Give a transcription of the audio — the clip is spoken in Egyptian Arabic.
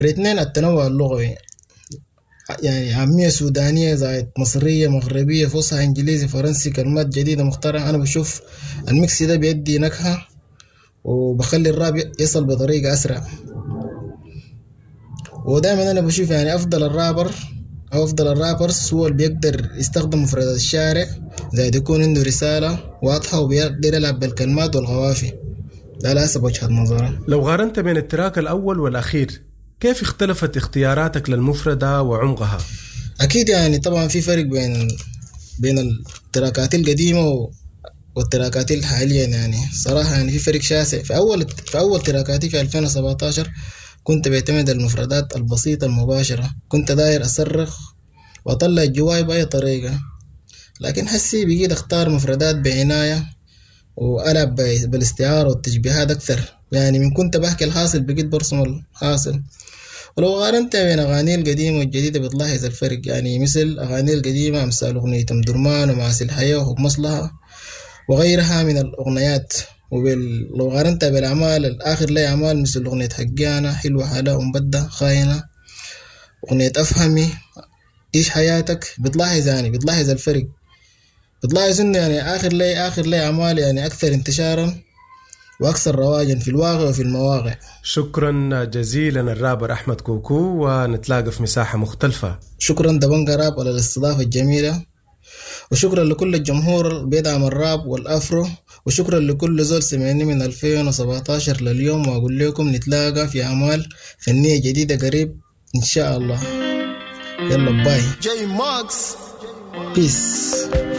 الاثنين التنوع اللغوي يعني عامية سودانية زائد مصرية مغربية فصحى إنجليزي فرنسي كلمات جديدة مخترعة أنا بشوف الميكس ده بيدي نكهة وبخلي الراب يصل بطريقة أسرع ودائما أنا بشوف يعني أفضل الرابر أو أفضل الرابرز هو اللي بيقدر يستخدم مفردات الشارع زائد يكون عنده رسالة واضحة وبيقدر يلعب بالكلمات والقوافي ده على حسب وجهة نظري لو قارنت بين التراك الأول والأخير كيف اختلفت اختياراتك للمفردة وعمقها؟ أكيد يعني طبعا في فرق بين بين التراكات القديمة و- والتراكات الحالية يعني صراحة يعني في فرق شاسع في أول في أول تراكاتي في 2017 كنت بعتمد على المفردات البسيطة المباشرة كنت داير أصرخ وأطلع جواي بأي طريقة لكن حسي بقيت أختار مفردات بعناية وألعب ب- بالاستعارة والتشبيهات أكثر يعني من كنت بحكي الحاصل بقيت برسم الحاصل ولو قارنت بين أغاني القديمة والجديدة بتلاحظ الفرق يعني مثل أغاني القديمة أمثال أغنية أم درمان ومعاصي الحياة وحب مصلحة وغيرها من الأغنيات ولو قارنتها بالأعمال الآخر لي أعمال مثل أغنية حقانة حلوة حلا ومبدة خاينة أغنية أفهمي عيش حياتك بتلاحظ يعني بتلاحظ الفرق بتلاحظ إنه يعني آخر لي آخر لي أعمال يعني أكثر انتشارا وأكثر رواجا في الواقع وفي المواقع شكرا جزيلا الرابر أحمد كوكو ونتلاقى في مساحة مختلفة شكرا دبنجا راب على الاستضافة الجميلة وشكرا لكل الجمهور اللي بيدعم الراب والأفرو وشكرا لكل زول سمعني من 2017 لليوم وأقول لكم نتلاقى في أعمال فنية جديدة قريب إن شاء الله يلا باي J Max بيس